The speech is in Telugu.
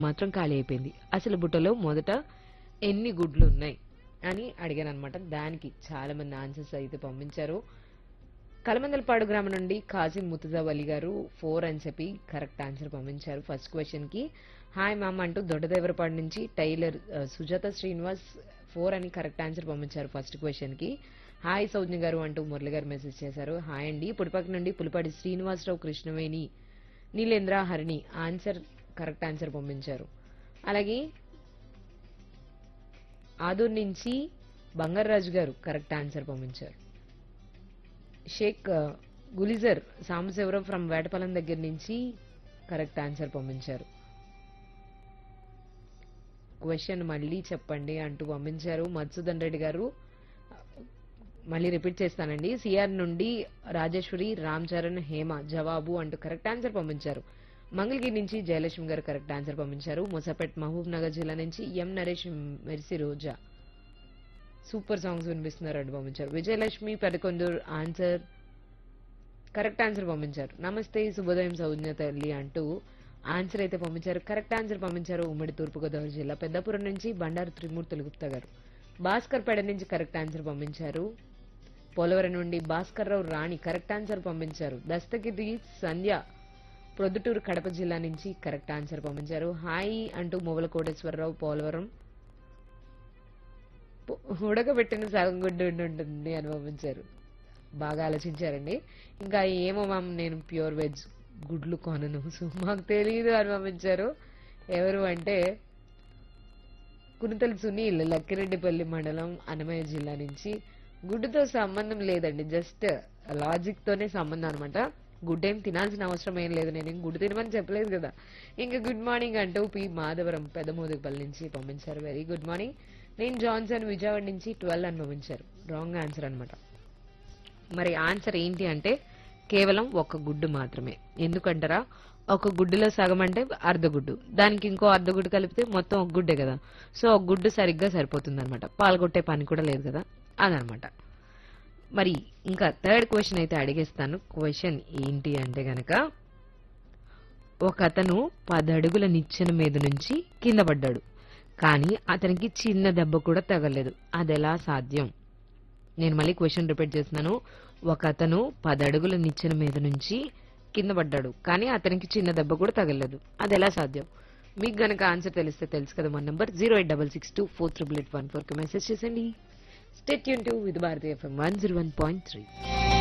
మాత్రం ఖాళీ అయిపోయింది అసలు బుట్టలో మొదట ఎన్ని గుడ్లు ఉన్నాయి అని అడిగాను అనమాట దానికి చాలా మంది ఆన్సర్స్ అయితే పంపించారు కలమందలపాడు గ్రామం నుండి కాజిం ముతుజాబ్ అలీ గారు ఫోర్ అని చెప్పి కరెక్ట్ ఆన్సర్ పంపించారు ఫస్ట్ క్వశ్చన్ కి హాయ్ మామ అంటూ దొడ్డదేవరపాడు నుంచి టైలర్ ఆ, సుజాత శ్రీనివాస్ ఫోర్ అని కరెక్ట్ ఆన్సర్ పంపించారు ఫస్ట్ క్వశ్చన్ కి హాయ్ సౌజ్ఞ గారు అంటూ మురళి గారు మెసేజ్ చేశారు హాయ్ అండి పుడిపక్క నుండి Pulipati Srinivasarao Krishnaveni Neelendra Harini answer correct answer పంపించారు అలాగే ఆదూర్ నుంచి బంగారాజు గారు కరెక్ట్ ఆన్సర్ పంపించారు షేక్ ఆ, గులిజర్ సాంబశివరావు ఫ్రమ్ వేటపాలెం దగ్గర నుంచి కరెక్ట్ ఆన్సర్ పంపించారు క్వశ్చన్ మళ్ళీ చెప్పండి అంటూ పంపించారు మధుసూదన్ రెడ్డి గారు మళ్ళీ రిపీట్ చేస్తానండి సిఆర్ నుండి రాజేశ్వరి రామ్ చరణ్ హేమ జవాబు అంటూ కరెక్ట్ ఆన్సర్ పంపించారు మంగళగిరి నుంచి జయలక్ష్మి గారు కరెక్ట్ ఆన్సర్ పంపించారు ముసాపేట్ మహబూబ్ నగర్ జిల్లా నుంచి M Naresh Mercy Roja super songs వినిపిస్తున్నారు అని పంపించారు Vijayalakshmi Pedakonduru answer correct answer పంపించారు నమస్తే శుభోదయం సౌజ్ఞ తల్లి అంటూ ఆన్సర్ అయితే పంపించారు కరెక్ట్ ఆన్సర్ పంపించారు ఉమ్మడి తూర్పుగోదావరి జిల్లా పెద్దపురం నుంచి బండారు త్రిమూర్తులు గుప్తా గారు భాస్కర్ పేడ నుంచి కరెక్ట్ ఆన్సర్ పంపించారు పోలవరం నుండి భాస్కర్ రావు రాణి కరెక్ట్ ఆన్సర్ పంపించారు దస్తగిరి సంధ్య ప్రొద్దుటూరు కడప జిల్లా నుంచి కరెక్ట్ ఆన్సర్ పంపించారు హాయ్ అంటూ మువ్వల కోటేశ్వరరావు పోలవరం పు- ఉడకబెట్టిన సగం గుడ్డు ఉండి ఉంటుంది అని పంపించారు బాగా ఆలోచించారండి ఇంకా ఏమో మామ్ నేను ప్యూర్ వెజ్ గుడ్లు కొనను సో మాకు తెలియదు అని పంపించారు ఎవరు అంటే కునితల సునీల్ లక్కిరెడ్డిపల్లి మండలం అన్నమయ్య జిల్లా నుంచి గుడ్డుతో సంబంధం లేదండి జస్ట్ లాజిక్ తోనే సంబంధం అనమాట గుడ్ ఏం తినాల్సిన అవసరం ఏం లేదు నేను ఏం గుడ్డు తినమని చెప్పలేదు కదా ఇంకా గుడ్ మార్నింగ్ అంటూ పి మాధవరం పెదమోదుగుపల్లి నుంచి పంపించారు వెరీ గుడ్ మార్నింగ్ నేను జాన్సన్ విజయవాడ నుంచి ట్వెల్వ్ అని పంపించారు రాంగ్ ఆన్సర్ అన్నమాట మరి ఆన్సర్ ఏంటి అంటే కేవలం ఒక గుడ్డు మాత్రమే ఎందుకంటారా ఒక గుడ్డులో సగం అంటే అర్ధ గుడ్డు దానికి ఇంకో అర్ధ గుడ్డు కలిపితే మొత్తం ఒక గుడ్డే కదా సో ఒక గుడ్డు సరిగ్గా సరిపోతుంది అనమాట పాల్గొట్టే పని కూడా లేదు కదా అదనమాట మరి ఇంకా థర్డ్ క్వశ్చన్ అయితే అడిగేస్తాను క్వశ్చన్ ఏంటి అంటే గనక ఒక అతను పదడుగుల నిచ్చెన మీద నుంచి కింద పడ్డాడు కానీ అతనికి చిన్న దెబ్బ కూడా తగలేదు అదెలా సాధ్యం నేను మళ్ళీ క్వశ్చన్ రిపీట్ చేస్తున్నాను ఒక అతను పదడుగుల నిచ్చెన మీద నుంచి కింద పడ్డాడు కానీ అతనికి చిన్న దెబ్బ కూడా తగలలేదు అది ఎలా సాధ్యం మీకు గనక ఆన్సర్ తెలిస్తే తెలుసు కదా మన number zero eight double six two four triple eight one four కి మెసేజ్ చేసండి స్టేట్ యూన్ to with Bharatiya FM one zero one point three